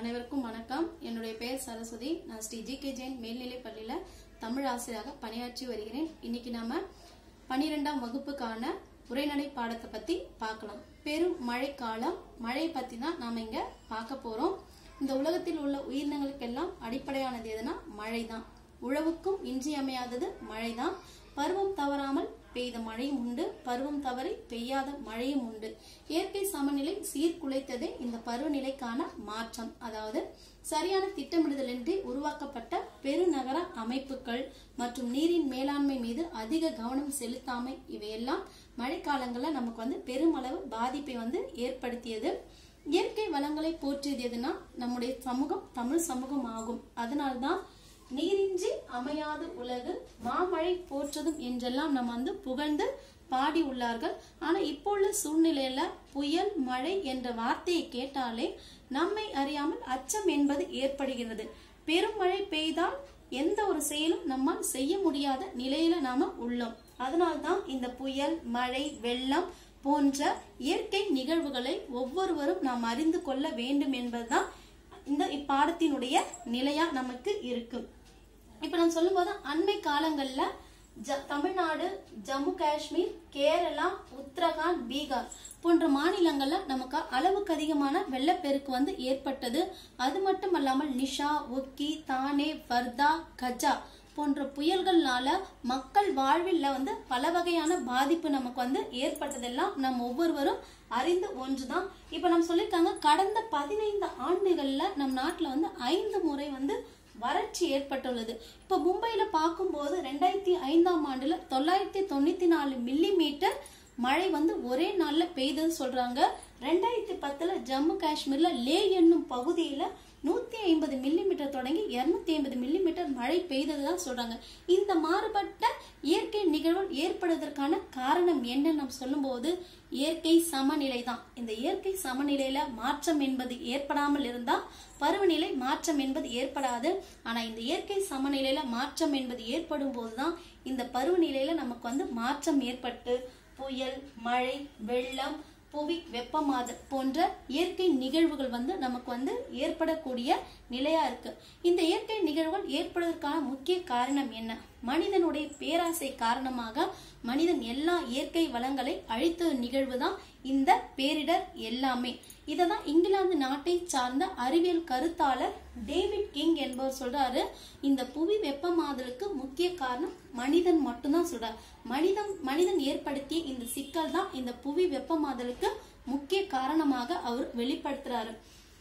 அனைவருக்கும் வணக்கம் என்னுடைய பெயர் சரஸ்வதி நான் ஸ்ரீ ஜி கே ஜெயின் மேல்நிலைப் பள்ளியில தமிழ் ஆசிரியராக பணியாற்றி வருகிறேன் இன்னைக்கு நாம பன்னிரெண்டாம் வகுப்புக்கான உரைநடை பாடத்தை பத்தி பார்க்கலாம் பெரும் மழைக்காலம் மழை பத்தி தான் நாம இங்க பார்க்க போறோம் இந்த உலகத்தில் உள்ள உயிரினங்களுக்கெல்லாம் அடிப்படையானது எதுனா மழைதான் உழவுக்கும் இன்றியமையாதது மழைதான் பருவம் தவறாமல் பெய்த மழையும் உண்டு பருவம் தவறி பெய்யாத மழையும் உண்டு இயற்கை சமநிலை சீர்குலைத்ததே இந்த பருவநிலைக்கான மாற்றம் அதாவது சரியான திட்டமிடுதலின்றி உருவாக்கப்பட்ட பெருநகர அமைப்புகள் மற்றும் நீரின் மேலாண்மை மீது அதிக கவனம் செலுத்தாமை இவையெல்லாம் மழைக்காலங்கள்ல நமக்கு வந்து பெருமளவு பாதிப்பை வந்து ஏற்படுத்தியது இயற்கை வளங்களை போற்றியது எதுனா நம்முடைய சமூகம் தமிழ் சமூகம் ஆகும் அதனால்தான் நீரின்றி அமையாது உலகு மாமழை போற்றதும் என்றெல்லாம் நம்ம வந்து புகழ்ந்து பாடி உள்ளார்கள் ஆனா இப்போ உள்ள சூழ்நிலையில புயல் மழை என்ற வார்த்தையை கேட்டாலே நம்மை அறியாமல் அச்சம் என்பது ஏற்படுகிறது பெருமழை பெய்தால் எந்த ஒரு செயலும் நம்மால் செய்ய முடியாத நிலையில நாம உள்ளோம் அதனால்தான் இந்த புயல் மழை வெள்ளம் போன்ற இயற்கை நிகழ்வுகளை ஒவ்வொருவரும் நாம் அறிந்து கொள்ள வேண்டும் என்பதுதான் இந்த இப்பாடத்தினுடைய நிலையா நமக்கு இருக்கு இப்ப நான் சொல்லும்போது அண்மை காலங்கள்ல ஜ- தமிழ்நாடு ஜம்மு காஷ்மீர் கேரளா உத்தரகாண்ட் பீகார் போன்ற மாநிலங்கள்ல நமக்கு அளவுக்கு அதிகமான வெள்ளப்பெருக்கு வந்து ஏற்பட்டது அது மட்டும் அல்லாமல் நிஷா ஒக்கி தானே வர்தா கஜா போன்ற புயல்கள்னால மக்கள் வாழ்வில் வந்து பல வகையான பாதிப்பு நமக்கு வந்து ஏற்பட்டதெல்லாம் நம்ம ஒவ்வொருவரும் அறிந்த ஒன்றுதான் இப்ப நம்ம சொல்லியிருக்காங்க கடந்த பதினைந்து ஆண்டுகள்ல நம் நாட்டுல வந்து ஐந்து முறை வந்து வறட்சி ஏற்பட்டுள்ளது இப்ப மும்பையில பார்க்கும்போது ரெண்டாயிரத்தி ஐந்தாம் ஆண்டுல தொள்ளாயிரத்தி தொண்ணூத்தி நாலு மில்லி மீட்டர் மழை வந்து ஒரே நாள்ல பெய்தது சொல்றாங்க ரெண்டாயிரத்தி பத்துல ஜம்மு காஷ்மீர்ல லே என்னும் பகுதியில நூத்தி ஐம்பது மில்லிமீட்டர் தொடங்கி இருநூத்தி ஐம்பது மில்லிமீட்டர் மழை பெய்ததுதான் சொல்றாங்க இந்த மாறுபட்ட இயற்கை நிகழ்வு ஏற்படுவதற்கான காரணம் என்ன நம்ம சொல்லும்போது இயற்கை சமநிலை தான் இந்த இயற்கை சமநிலையில மாற்றம் என்பது ஏற்படாமல் இருந்தா பருவநிலை மாற்றம் என்பது ஏற்படாது ஆனா இந்த இயற்கை சமநிலையில மாற்றம் என்பது ஏற்படும் போதுதான் இந்த பருவநிலையில நமக்கு வந்து மாற்றம் ஏற்பட்டு புயல் மழை வெள்ளம் புவி வெப்பமாதல் போன்ற இயற்கை நிகழ்வுகள் வந்து நமக்கு வந்து ஏற்படக்கூடிய நிலையா இருக்கு இந்த இயற்கை நிகழ்வுகள் ஏற்படுவதற்கான முக்கிய காரணம் என்ன மனிதனுடைய பேராசை காரணமாக மனிதன் எல்லா இயற்கை வளங்களை அழித்த நிகழ்வு தான் இந்த பேரிடர் எல்லாமே இததான் இங்கிலாந்து நாட்டை சார்ந்த அறிவியல் கருத்தாளர் டேவிட் கிங் என்பவர் சொல்றாரு இந்த புவி வெப்பமாதலுக்கு முக்கிய காரணம் மனிதன் மட்டும்தான் சொல்றார் மனிதன் மனிதன் ஏற்படுத்திய இந்த சிக்கல் தான் இந்த புவி வெப்பமாதலுக்கு முக்கிய காரணமாக அவர் வெளிப்படுத்துறாரு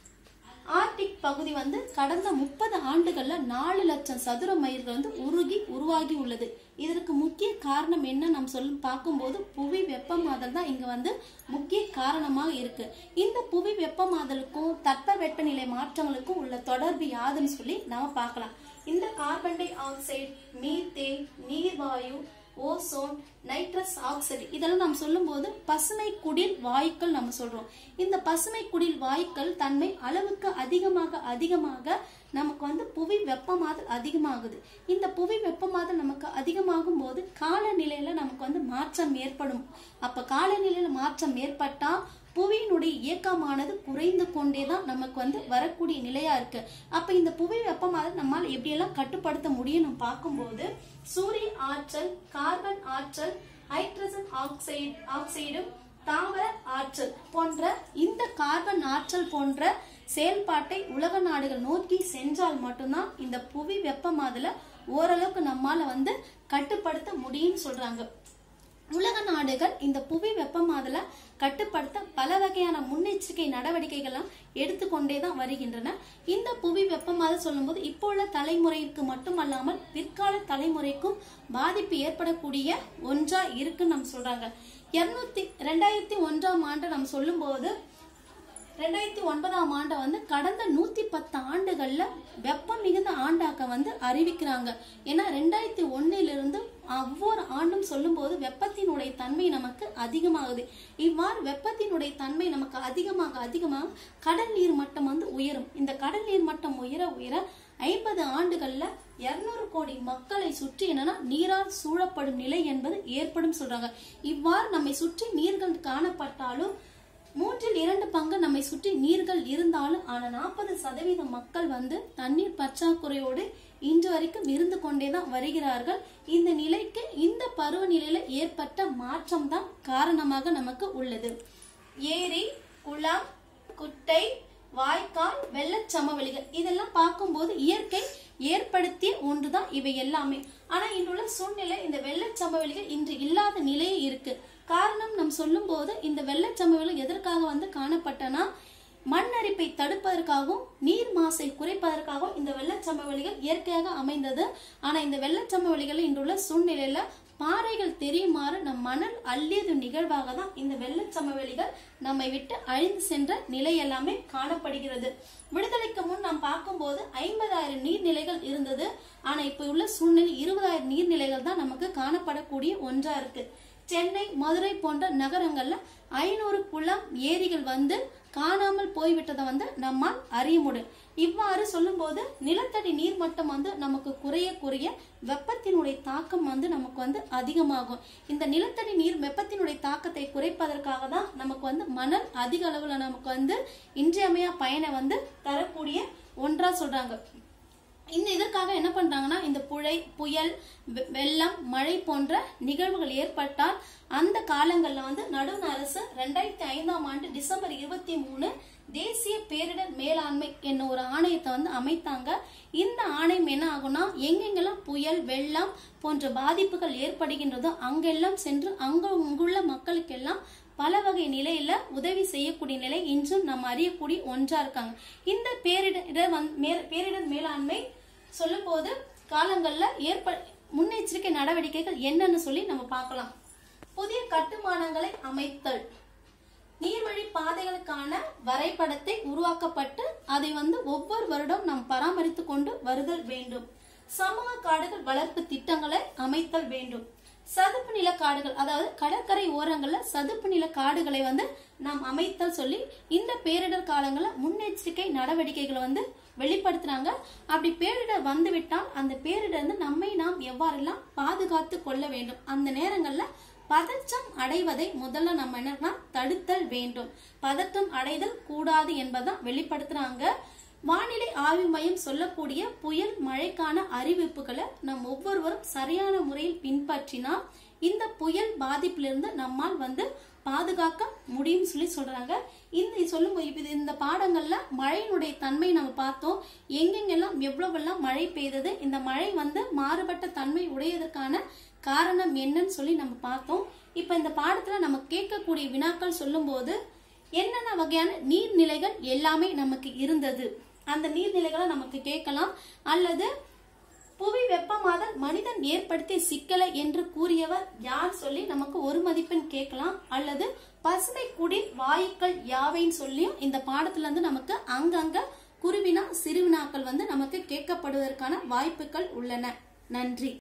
ஆர்டிக் பகுதி வந்து கடந்த முப்பது ஆண்டுகள்ல நாலு லட்சம் சதுர மைல்கள் வந்து உருகி உருவாகி உள்ளது இதற்கு முக்கிய காரணம் என்ன நம்ம சொல்லி பார்க்கும்போது புவி வெப்பமாதல் தான் இங்க வந்து முக்கிய காரணமாக இருக்கு இந்த புவி வெப்பமாதலுக்கும் தட்ப வெப்பநிலை மாற்றங்களுக்கும் உள்ள தொடர்பு யாதுன்னு சொல்லி நாம பார்க்கலாம் இந்த கார்பன் டை ஆக்சைடு மீத்தேன் நீர்வாயு ஓசோன் நைட்ரஸ் ஆக்சைடு இதெல்லாம் நாம் சொல்லும்போது பசுமை குடில் வாயுக்கள் நம்ம சொல்றோம் இந்த பசுமை குடில் வாயுக்கள் தன்மை அளவுக்கு அதிகமாக அதிகமாக நமக்கு வந்து புவி வெப்பமாதல் அதிகமாகுது இந்த புவி வெப்பமாதல் நமக்கு அதிகமாகும் போது காலநிலையில நமக்கு வந்து மாற்றம் ஏற்படும் அப்ப காலநிலையில மாற்றம் ஏற்பட்டா புவியினுடைய இயக்கமானது குறைந்து கொண்டே தான் நமக்கு வந்து வரக்கூடிய நிலையா இருக்கு அப்ப இந்த புவி வெப்பமாதல் நம்மால் எப்படியெல்லாம் கட்டுப்படுத்த முடியும் நம்ம பார்க்கும்போது சூரிய ஆற்றல் கார்பன் ஆற்றல் ஹைட்ரஜன் ஆக்சைடு ஆக்சைடும் தாவர ஆற்றல் போன்ற இந்த கார்பன் ஆற்றல் போன்ற செயல்பாட்டை உலக நாடுகள் நோக்கி சென்றால் மட்டும்தான் இந்த புவி வெப்பமாதல ஓரளவுக்கு நம்மால வந்து கட்டுப்படுத்த முடியும்னு சொல்றாங்க உலக நாடுகள் இந்த புவி வெப்பமாதல கட்டுப்படுத்த பல வகையான முன்னெச்சரிக்கை நடவடிக்கைகள்லாம் எடுத்துக்கொண்டே தான் வருகின்றன இந்த புவி வெப்பமாதல் சொல்லும்போது இப்போ உள்ள தலைமுறைக்கு மட்டுமல்லாமல் பிற்கால தலைமுறைக்கும் பாதிப்பு ஏற்படக்கூடிய ஒன்றா இருக்குன்னு நம்ம சொல்றாங்க இருநூத்தி ரெண்டாயிரத்தி ஒன்றாம் ஆண்டு நம்ம சொல்லும்போது ரெண்டாயிரத்தி ஒன்பதாம் ஆண்டை வந்து கடந்த நூத்தி பத்து ஆண்டுகள்ல வெப்பம் மிகுந்த ஆண்டாக்க வந்து அறிவிக்கிறாங்க ஏன்னா ரெண்டாயிரத்தி ஒன்னுல இருந்து ஒவ்வொரு ஆண்டும் சொல்லும்போது வெப்பத்தினுடைய தன்மை நமக்கு அதிகமாகுது இவ்வாறு வெப்பத்தினுடைய தன்மை நமக்கு அதிகமாக அதிகமாக கடல் நீர் மட்டம் வந்து உயரும் இந்த கடல் நீர் மட்டம் உயர உயர ஐம்பது ஆண்டுகள்ல இருநூறு கோடி மக்களை சுற்றி என்னன்னா நீரால் சூழப்படும் நிலை என்பது ஏற்படும் சொல்றாங்க இவ்வாறு நம்மை சுற்றி நீர்கள் காணப்பட்டாலும் மூன்றில் இரண்டு பங்கு நம்மை சுற்றி நீர்கள் இருந்தாலும் ஆனா நாற்பது சதவீத மக்கள் வந்து தண்ணீர் பற்றாக்குறையோடு இன்று வரைக்கும் இருந்து கொண்டேதான் வருகிறார்கள் இந்த நிலைக்கு இந்த பருவநிலையில ஏற்பட்ட மாற்றம் தான் காரணமாக நமக்கு உள்ளது ஏரி குளம் குட்டை வாய்க்கால் வெள்ளச் சமவெளிகள் இதெல்லாம் பார்க்கும்போது இயற்கை ஏற்படுத்திய ஒன்றுதான் இவை எல்லாமே ஆனா இன்றுள்ள சூழ்நிலை இந்த வெள்ளச் சமவெளிகள் இன்று இல்லாத நிலையே இருக்கு காரணம் நம் சொல்லும் போது இந்த வெள்ளச் சமவெளிகள் எதற்காக வந்து காணப்பட்டனா மண் அரிப்பை தடுப்பதற்காகவும் நீர் மாசை குறைப்பதற்காகவும் இந்த வெள்ளச் சமவெளிகள் இயற்கையாக அமைந்தது ஆனா இந்த வெள்ளச் சமவெளிகள் இன்றுள்ள சூழ்நிலையில பாறைகள் தெரியுமாறு நம் மணல் அள்ளியது நிகழ்வாக தான் இந்த வெள்ளச் சமவெளிகள் நம்மை விட்டு அழிந்து சென்ற நிலை எல்லாமே காணப்படுகிறது விடுதலைக்கு முன் நாம் பார்க்கும்போது ஐம்பதாயிரம் நீர்நிலைகள் இருந்தது ஆனா இப்ப உள்ள சூழ்நிலை இருபதாயிரம் நீர்நிலைகள் தான் நமக்கு காணப்படக்கூடிய ஒன்றா இருக்கு சென்னை மதுரை போன்ற நகரங்கள்ல ஐநூறு குளம் ஏரிகள் வந்து காணாமல் போய்விட்டதை வந்து நம்மால் அறிய முடியும் இவ்வாறு சொல்லும்போது நிலத்தடி நீர் மட்டம் வந்து நமக்கு குறைய குறைய வெப்பத்தினுடைய தாக்கம் வந்து நமக்கு வந்து அதிகமாகும் இந்த நிலத்தடி நீர் வெப்பத்தினுடைய தாக்கத்தை குறைப்பதற்காக தான் நமக்கு வந்து மணல் அதிக அளவுல நமக்கு வந்து இன்றியமையா பயனை வந்து தரக்கூடிய ஒன்றா சொல்றாங்க இந்த இதற்காக என்ன பண்றாங்கன்னா இந்த புழை புயல் வெ- வெள்ளம் மழை போன்ற நிகழ்வுகள் ஏற்பட்டால் அந்த காலங்கள்ல வந்து நடுவண் அரசு ரெண்டாயிரத்தி ஐந்தாம் ஆண்டு டிசம்பர் இருபத்தி மூணு தேசிய பேரிடர் மேலாண்மை என்னும் ஒரு ஆணையத்தை வந்து அமைத்தாங்க இந்த ஆணையம் என்ன ஆகும்னா எங்கெங்கெல்லாம் புயல் வெள்ளம் போன்ற பாதிப்புகள் ஏற்படுகின்றதோ அங்கெல்லாம் சென்று அங்க அங்குள்ள மக்களுக்கெல்லாம் பல வகை நிலையில உதவி செய்யக்கூடிய நிலை இன்றும் நம்ம அறியக்கூடிய ஒன்றா இருக்காங்க இந்த பேரிடர் வந்து மே- பேரிடர் மேலாண்மை சொல்லும் போது காலங்கள்ல ஏற்ப முன்னெச்சரிக்கை நடவடிக்கைகள் என்னன்னு சொல்லி நம்ம பார்க்கலாம் புதிய கட்டுமானங்களை அமைத்தல் நீர்வழி பாதைகளுக்கான வரைபடத்தை உருவாக்கப்பட்டு அதை வந்து ஒவ்வொரு வருடம் நாம் பராமரித்து கொண்டு வருதல் வேண்டும் சமூக காடுகள் வளர்ப்பு திட்டங்களை அமைத்தல் வேண்டும் சதுப்பு நில காடுகள் அதாவது கடற்கரை ஓரங்கள்ல சதுப்பு நில காடுகளை வந்து நாம் அமைத்தல் சொல்லி இந்த பேரிடர் காலங்கள்ல முன்னெச்சரிக்கை நடவடிக்கைகளை வந்து வெளிப்படுத்துறாங்க அப்படி பேரிடர் வந்துவிட்டால் அந்த பேரிடர் வந்து நம்மை நாம் எவ்வாறெல்லாம் பாதுகாத்து கொள்ள வேண்டும் அந்த நேரங்கள்ல பதற்றம் அடைவதை முதல்ல நம்ம என்னன்னா தடுத்தல் வேண்டும் பதற்றம் அடைதல் கூடாது என்பதான் வெளிப்படுத்துறாங்க வானிலை ஆய்வு மையம் சொல்லக்கூடிய புயல் மழைக்கான அறிவிப்புகளை நம் ஒவ்வொருவரும் சரியான முறையில் பின்பற்றினா இந்த புயல் பாதிப்பிலிருந்து நம்மால் வந்து பாதுகாக்க முடியும் சொல்லி சொல்றாங்க இந்த சொல்லும் போது இப்ப இது இந்த பாடங்கள்ல மழையினுடைய தன்மை நம்ம பார்த்தோம் எங்கெங்கெல்லாம் எவ்வளவெல்லாம் மழை பெய்தது இந்த மழை வந்து மாறுபட்ட தன்மை உடையதற்கான காரணம் என்னன்னு சொல்லி நம்ம பார்த்தோம் இப்ப இந்த பாடத்துல நம்ம கேட்கக்கூடிய வினாக்கள் சொல்லும்போது என்னென்ன வகையான நீர்நிலைகள் எல்லாமே நமக்கு இருந்தது அந்த நீர்நிலைகளை நமக்கு கேட்கலாம் அல்லது புவி வெப்பமாதல் மனிதன் ஏற்படுத்திய சிக்கலை என்று கூறியவர் யார் சொல்லி நமக்கு ஒரு மதிப்பெண் கேட்கலாம் அல்லது பசுமை குடில் வாயுக்கள் யாவைன்னு சொல்லியும் இந்த பாடத்துல இருந்து நமக்கு அங்கங்க குருவினா சிறுவினாக்கள் வந்து நமக்கு கேட்கப்படுவதற்கான வாய்ப்புகள் உள்ளன நன்றி